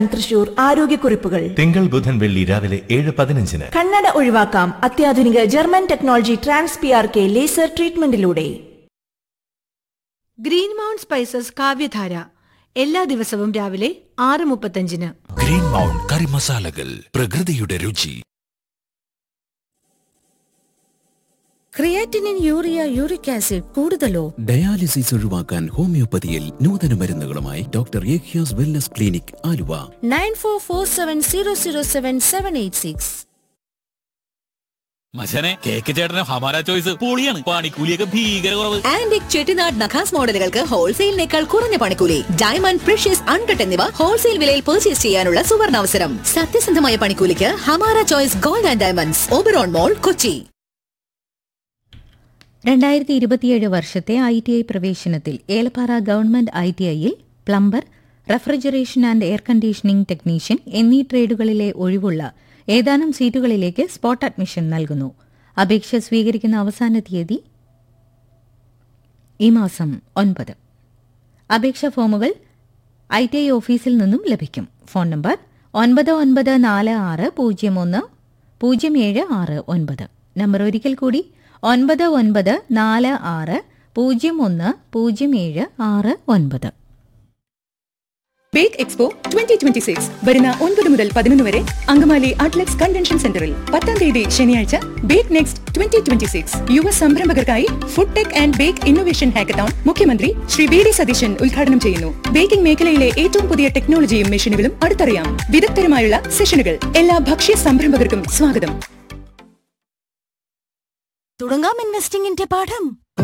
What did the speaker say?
തൃശൂർ ആരോഗ്യക്കുറിപ്പുകൾ തിങ്കൾ ബുധൻ വെള്ളി രാവിലെ ഏഴ് പതിനഞ്ചിന് കണ്ണട ഒഴിവാക്കാം അത്യാധുനിക German technology trans P R K laser ട്രീറ്റ്മെന്റിലൂടെ ഗ്രീൻ മൗണ്ട് സ്പൈസസ് കാവ്യധാര എല്ലാ ദിവസവും രാവിലെ ആറ് മുപ്പത്തഞ്ചിന് ഗ്രീൻ മൗണ്ട് കറി മസാലകൾ പ്രകൃതിയുടെ രുചി ക്രിയാറ്റിനിൻ യൂറിയ യൂറിക് ആസിഡ് കൂടുതലോ ഡയാലിസിസ് ഒഴിവാക്കാൻ ഹോമിയോപ്പതിയിൽ നൂതന മരുന്നുകളുമായി ഡോക്ടർ യേഖ്യാസ് wellness clinic Aluva nine four four seven zero zero seven seven eight six മച്ചനെ കേക്ക് ചേട്ടന് ഹമാര ചോയ്സ് പൊളിയാണ് പണിക്കൂലിയൊക്കെ ഭീകര കുറവ് ആന്റിക് ചെട്ടിനാട് നഖാസ് മോഡലുകൾക്ക് ഹോൾസെയിലിനേക്കാൾ കുറഞ്ഞ പണിക്കൂലി ഡയമണ്ട് പ്രഷ്യസ് അൺകട്ട് എന്നിവ ഹോൾസെയിൽ വിലയിൽ പർച്ചേസ് ചെയ്യാനുള്ള സുവർണാവസരം സത്യസന്ധമായ പണിക്കൂലിക്ക് Hamara choice gold and diamonds Oberon mall Kochi രണ്ടായിരത്തി ഇരുപത്തിയേഴ് വർഷത്തെ ഐ ടി ഐ പ്രവേശനത്തിൽ ഏലപ്പാറ ഗവൺമെന്റ് ഐ ടി ഐയിൽ plumber refrigeration and air conditioning technician എന്നീ ട്രേഡുകളിലെ ഒഴിവുള്ള ഏതാനും സീറ്റുകളിലേക്ക് സ്പോട്ട് അഡ്മിഷൻ നൽകുന്നു അപേക്ഷ സ്വീകരിക്കുന്ന അവസാന തീയതി ഈ മാസം ഒൻപത് അപേക്ഷാ ഫോമുകൾ ഐ ടി ഐ ഓഫീസിൽ നിന്നും ലഭിക്കും ഫോൺ നമ്പർ ഒൻപത് ഒൻപത് നാല് ആറ് പൂജ്യം ഒന്ന് പൂജ്യം ഏഴ് ആറ് ഒൻപത് നമ്പർ ഒരിക്കൽ കൂടി ഒൻപത് ഒൻപത് നാല് ആറ് പൂജ്യം ഒന്ന് പൂജ്യം ഏഴ് ആറ് ഒൻപത് bake expo twenty twenty six വരുന്ന ഒൻപത് മുതൽ പതിനൊന്ന് വരെ അങ്കമാലി അറ്റ്ലക്സ് കൺവെൻഷൻ സെന്ററിൽ പത്താം തീയതി ശനിയാഴ്ച bake next twenty twenty six യുവ സംരംഭകർക്കായി food tech and bake innovation hackathon മുഖ്യമന്ത്രി ശ്രീ വി ഡി സതീശൻ ഉദ്ഘാടനം ചെയ്യുന്നു ബേക്കിംഗ് മേഖലയിലെ ഏറ്റവും പുതിയ ടെക്നോളജിയും മെഷീനുകളും അടുത്തറിയാം വിദഗ്ധരുമായുള്ള സെഷനുകൾ എല്ലാ ഭക്ഷ്യ സംരംഭകർക്കും സ്വാഗതം തുടങ്ങാം ഇൻവെസ്റ്റിംഗിന്റെ പാഠം